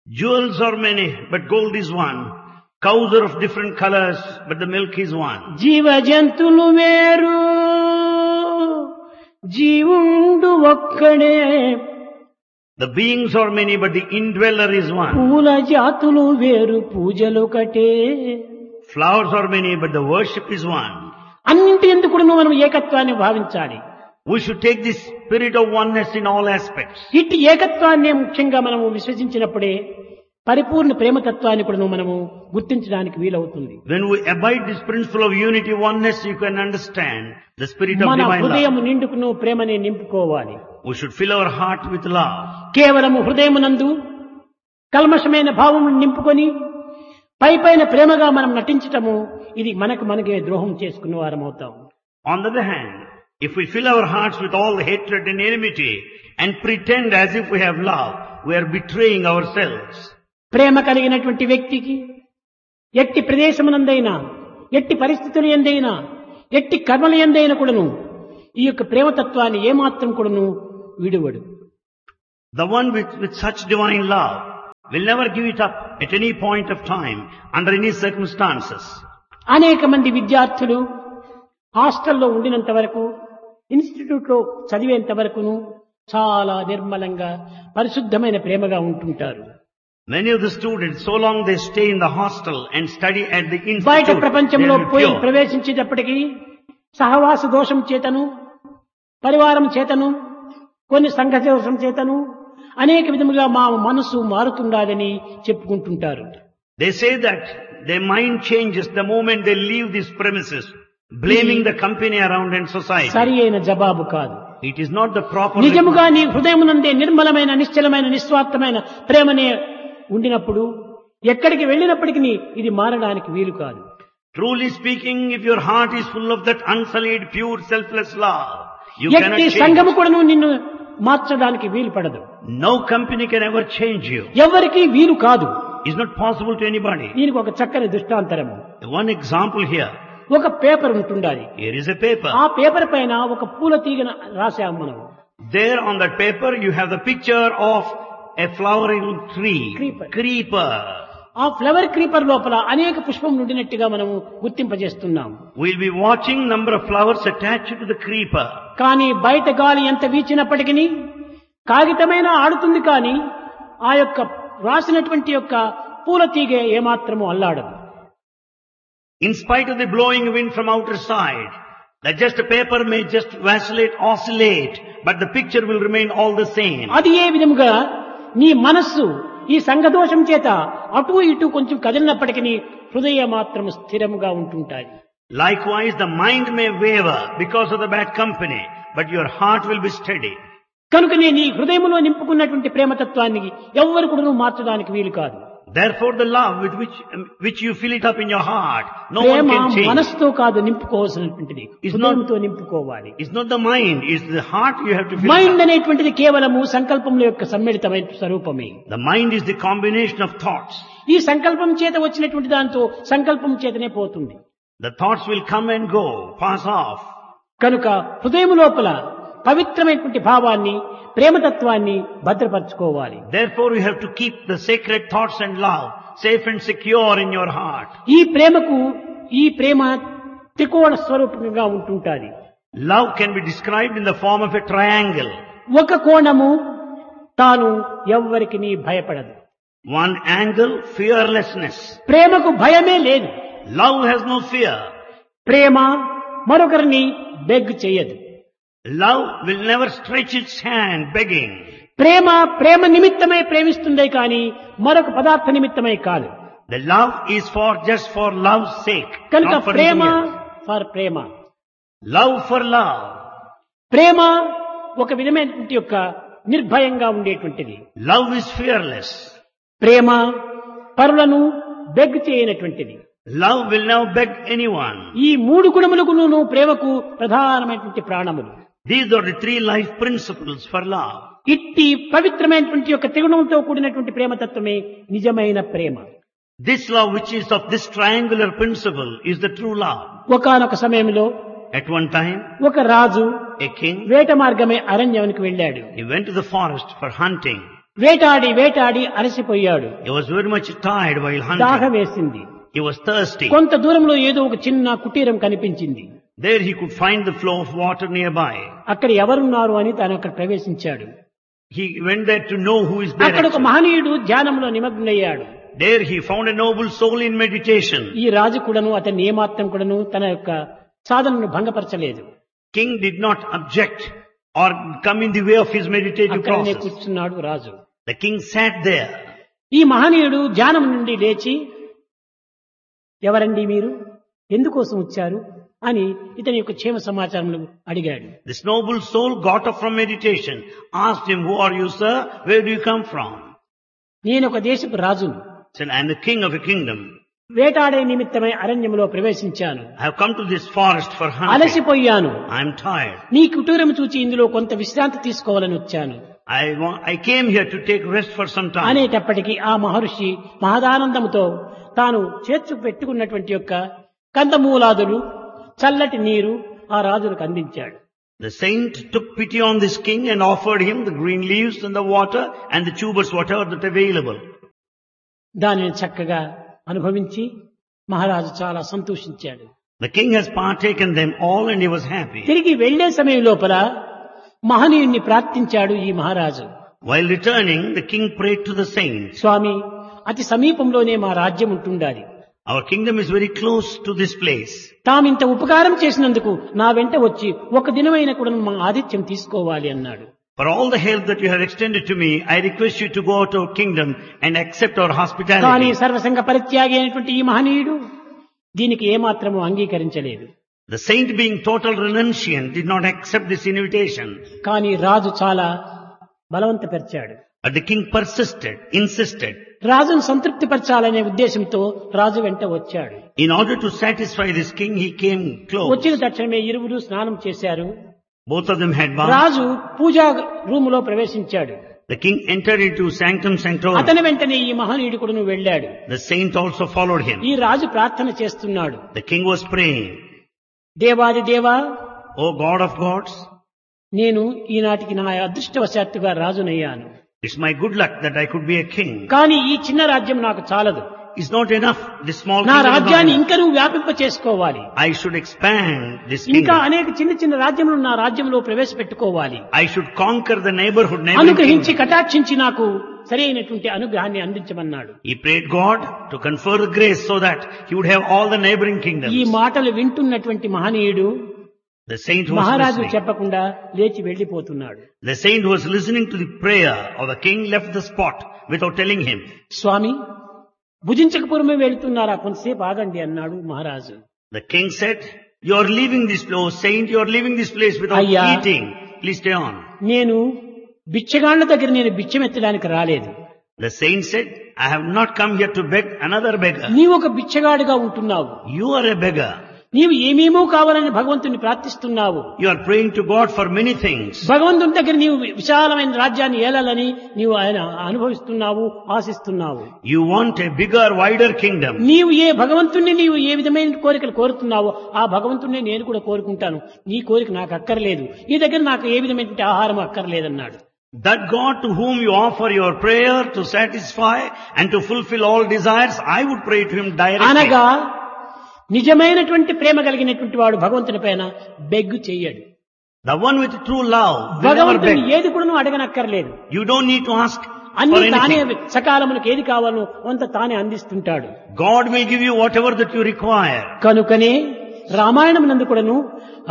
Jewels are many, but gold is one. Cows are of different colors, but the milk is one. జీవ జంతులు వేరు జీవుండు ఒక్కడే The beings are many, but the indweller is one. పూల జాతులు వేరు పూజలొకటే Flowers are many, but the worship is one. అన్నింటి ఎందుకు మనం ఏకత్వాన్ని భావించాలి We should take this spirit of oneness in all aspects. ఇట్టి ఏకత్వాన్ని ముఖ్యంగా మనము విశ్వసించినప్పుడే పరిపూర్ణ ప్రేమతత్వాన్ని కూడా మనము గుర్తించడానికి వీలవుతుంది When we abide this principle of unity, oneness, you can understand the spirit of మన divine హృదయం love. నిండుకును ప్రేమని నింపుకోవాలి We should fill our heart with love. కేవలము హృదయమునందు కల్మషమైన భావం నింపుకొని పై పైన ప్రేమగా మనం నటించటము ఇది మనకు మనకే ద్రోహం చేసుకున్న వారం అవుతాం On the other hand, if we fill our hearts with all hatred and enmity and pretend as if we have love, we are betraying ourselves. ప్రేమ కలిగినటువంటి వ్యక్తికి ఎట్టి ప్రదేశమునందైనా ఎట్టి పరిస్థితులు ఎందైనా ఎట్టి కర్మల ఎందైనా కూడాను ఈ యొక్క ప్రేమతత్వాన్ని ఏమాత్రం కూడాను విడువడు The one with, with such divine love will never give it up at any point of time, under any circumstances. అనేక మంది విద్యార్థులు హాస్టల్లో ఉండినంత వరకు ఇన్స్టిట్యూట్ లో చదివేంత వరకును చాలా నిర్మలంగా పరిశుద్ధమైన ప్రేమగా ఉంటుంటారు Many of the students, so long they stay in the hostel and study at the బయట institute, they ప్రపంచంలో will be పోయి pure. ప్రవేశించేటప్పటికీ సహవాస దోషం చేతను పరివారం చేతను కొన్ని సంఘ దోషం చేతను అనేక విధములుగా మా మనసు మారుతుండాలని చెప్పుకుంటుంటారు They say that their mind changes the moment they leave these premises, blaming the company around and society. సరి అయిన జవాబు కాదు It is not the proper నిజముగా నీ హృదయమునందే నిర్మలమైన నిశ్చలమైన నిస్వార్థమైన ప్రేమనే ఉండినప్పుడు ఎక్కడికి వెళ్ళినప్పటికీ ఇది మారడానికి వీలు కాదు Truly speaking, if your heart is full of that unsullied, pure, selfless love, you cannot ఎట్టి change. సంఘము కూడాను నిన్ను మార్చడానికి వీలు పడదు No company can ever change you. ఎవరికి వీలు కాదు It's not possible to anybody. దీనికి ఒక చక్కని దృష్టాంతరము One example here. ఒక పేపర్ ఉంటుండాలి Here is a paper. ఆ పేపర్ పైన ఒక పూల తీగన రాసాము మనం There on that paper you have the picture of a flowering tree. Creeper. Creeper. ఆ ఫ్లవర్ క్రీపర్ లోపల అనేక పుష్పం నుండినట్టుగా మనము గుర్తింపజేస్తున్నాం We'll be watching number of flowers attached to the creeper. కానీ బయట గాలి ఎంత వీచినప్పటికీ కాగితమైన ఆడుతుంది కానీ ఆ యొక్క రాసినటువంటి యొక్క పూల తీగ ఏమాత్రము అల్లాడదు In spite of the blowing wind from outer side, that just a paper may just vacillate, oscillate, but the picture will remain all the same. అది ఏ విధముగా నీ మనస్సు ఈ సంఘదోషం చేత అటు ఇటు కొంచెం కదిలినప్పటికీ హృదయ మాత్రం స్థిరముగా ఉంటుంటాయి Likewise, the mind may waver because of the bad company, but your heart will be steady. కనుక నేను ఈ హృదయంలో నింపుకున్నటువంటి ప్రేమతత్వాన్ని ఎవ్వరు కూడా నువ్వు మార్చడానికి వీలు కాదు Therefore, the love with which, which you fill it up in your heart, no one Prema can change. మనస్సుతో కాదు నింపుకోవాల్సినటువంటిది It's not- హృదయంతో నింపుకోవాలి It's not the mind, it's the heart you have to fill it mind up. అనేటువంటిది కేవలము సంకల్పముల యొక్క సమ్మిళితమైన స్వరూపమే The mind is the combination of thoughts. ఈ సంకల్పం చేత వచ్చినటువంటి దాంతో సంకల్పం చేతనే పోతుంది The thoughts will come and go, pass off. కనుక హృదయం లోపల పవిత్రమైనటువంటి భావాన్ని ప్రేమతత్వాన్ని భద్రపరచుకోవాలి Therefore, you have to keep the sacred thoughts and love safe and secure in your heart. ఈ ప్రేమకు ఈ ప్రేమ త్రికోణ స్వరూపంగా ఉంటుంటాది Love can be described in the form of a triangle. ఒక కోణము తాను ఎవ్వరికి నీ భయపడదు One angle, fearlessness. ప్రేమకు భయమే లేదు Love has no fear. ప్రేమ మరొకరిని బెగ్ చేయదు Love will never stretch its hand begging. ప్రేమ ప్రేమ నిమిత్తమై ప్రేమిస్తుందే కానీ మరొక పదార్థ నిమిత్తమై కాదు The love is for just for love's sake, కనుక not for ప్రేమ anything else. ఫర్ ప్రేమ Love for love. ప్రేమ ఒక విధమైనటువంటి యొక్క నిర్భయంగా ఉండేటువంటిది Love is fearless. ప్రేమ పరులను బెగ్ చేయనటువంటిది Love will never beg anyone. ఈ మూడు గుణములకు నువ్వు ప్రేమకు ప్రధానమైనటువంటి ప్రాణములు These are the three life principles for love. ఇట్టి పవిత్రమైనటువంటి యొక్క త్రిగుణంతో కూడినటువంటి ప్రేమతత్వమే నిజమైన ప్రేమ This love which is of this triangular principle is the true love. ఒకానొక సమయంలో At one time, ఒక రాజు a king, వేట మార్గమే అరణ్యానికి వెళ్ళాడు he went to the forest for hunting. వేటాడి వేటాడి అలసిపోయాడు He was very much tired while hunting. దాహం వేసింది He was thirsty. కొంత దూరంలో ఏదో ఒక చిన్న కుటీరం కనిపించింది There he could find the flow of water nearby. అక్కడ ఎవరున్నారు అని తాను అక్కడ ప్రవేశించాడు He went there to know who is there. అక్కడ ఒక actually. మహనీయుడు ధ్యానంలో నిమగ్నయ్యాడు There he found a noble soul in meditation. ఈ రాజు కూడాను అతన్ని ఏమాత్రం కూడాను తన యొక్క సాధనను భంగపరచలేదు King did not object or come in the way of his meditative అక్కడనే process. కూర్చున్నాడు రాజు The king sat there. ఈ మహనీయుడు ధ్యానం నుండి లేచి ఎవరండి మీరు ఎందుకోసం వచ్చారు అని ఇతని యొక్క క్షేమ సమాచారం అడిగాడు This noble soul got up from meditation, asked him, Who are you, sir? Where do you come from? నేను ఒక దేశపు రాజును Said, I am the king of a kingdom. వేటాడే నిమిత్తమై అరణ్యంలో ప్రవేశించాను I have come to this forest for hunting. అలసిపోయాను I am tired. నీ కుటీరం చూచి ఇందులో కొంత విశ్రాంతి తీసుకోవాలని వచ్చాను I, want, I came here to take rest for some time. అనేటప్పటికీ ఆ మహర్షి మహదానందముతో తాను చేర్చు పెట్టుకున్నటువంటి యొక్క కందమూలాదులు చల్లటి నీరు ఆ రాజులకు అందించాడు The saint took pity on this king and offered him the green leaves and the water and the tubers, whatever that available. దానిని చక్కగా అనుభవించి మహారాజు చాలా సంతోషించాడు The king has partaken them all and he was happy. తిరిగి వెళ్లే సమయం లోపల మహనీయుణ్ణి ప్రార్థించాడు ఈ మహారాజు While returning, the king prayed to the saint. స్వామి అతి సమీపంలోనే మా రాజ్యం ఉంటుండాలి Our kingdom is very close to this place. తామింత ఉపకారం చేసినందుకు నా వెంట వచ్చి ఒక దినమైన కూడా మా ఆతిథ్యం తీసుకోవాలి అన్నాడు For all the help that you have extended to me, I request you to go out to our kingdom and accept our కానీ hospitality. సర్వసంగ పరిత్యాగి అయినటువంటి ఈ మహనీయుడు దీనికి ఏమాత్రము అంగీకరించలేదు The saint being total renunciant did not accept this invitation. కానీ రాజు చాలా బలవంతపరిచాడు But the king persisted, insisted. రాజును సంతృప్తిపరచాలనే ఉద్దేశంతో రాజు వెంట వచ్చాడు In order to satisfy this king, he came close. వచ్చిన తక్షణమే ఇరువురు స్నానం చేశారు Both of them had bath. రాజు పూజా రూములో ప్రవేశించాడు The king entered into sanctum sanctorum. అతని వెంటనే ఈ మహనీయుడు కూడా వెళ్ళాడు The saint also followed him. ఈ రాజు ప్రార్థన చేస్తున్నాడు The king was praying, దేవాది దేవా O God of gods, నేను ఈనాటికి నా అదృష్టవశాత్తుగా రాజునయ్యాను it's my good luck that I could be a king. కానీ ఈ చిన్న రాజ్యం నాకు చాలదు It's not enough. This small నా kingdom is not రాజ్యాన్ని enough. ఇంకా నువ్వు వ్యాపింప చేసుకోవాలి I should expand this ఇంకా kingdom. అనేక చిన్న చిన్న రాజ్యములు నా రాజ్యంలో ప్రవేశపెట్టుకోవాలి I should conquer the neighborhood, neighboring అనుగ్రహించి kingdom. కటాక్షించి నాకు సరైనటువంటి అనుగ్రహాన్ని అందించమన్నాడు He prayed God to confer the grace so that he would have all the neighboring ఈ kingdoms. మాటలు వింటున్నటువంటి మహనీయుడు The saint was మహారాజు listening. చెప్పకుండా లేచి వెళ్లిపోతున్నాడు The saint was listening to the prayer of the king left the spot without telling him. స్వామి భుజించకపూర్వమే వెళ్తున్నారా కొంతసేపు ఆగండి అన్నాడు మహారాజు The king said, you are leaving this place, saint, you are leaving this place without అయ్యా. eating. Please stay on. నేను బిచ్చగాళ్ల దగ్గర నేను బిచ్చమెత్తడానికి రాలేదు The saint said, I have not come here to beg another beggar. నీవు ఒక బిచ్చగాడిగా ఉంటున్నావు You are a beggar. నీవు ఏమేమో కావాలని భగవంతుని ప్రార్థిస్తున్నావు You are praying to God for many things. భగవంతుని దగ్గర నీవు విశాలమైన రాజ్యాన్ని ఏలాలని నీవు ఆయన అనుభవిస్తున్నావు ఆశిస్తున్నావు You want a bigger, wider kingdom. నీవు ఏ భగవంతుణ్ణి నీవు ఏ విధమైన కోరికలు కోరుతున్నావో ఆ భగవంతుణ్ణి నేను కూడా కోరుకుంటాను నీ కోరిక నాకు అక్కర్లేదు నీ దగ్గర నాకు ఏ విధమైనటువంటి ఆహారం అక్కర్లేదన్నాడు That God to whom you offer your prayer to satisfy and to fulfill all desires, I would pray to Him directly. అనగా నిజమైనటువంటి ప్రేమ కలిగినటువంటి వాడు భగవంతుని పైన బెగ్గు చెయ్యడు The one with true love will never భగవంతుని beg. ఏది కూడా నువ్వు అడగనక్కర్లేదు You don't need to ask for అన్ని తానే anything. సకాలములకు ఏది కావాలో అంత తానే అందిస్తుంటాడు God will give you whatever that you require. కనుకనే రామాయణం నందు కూడాను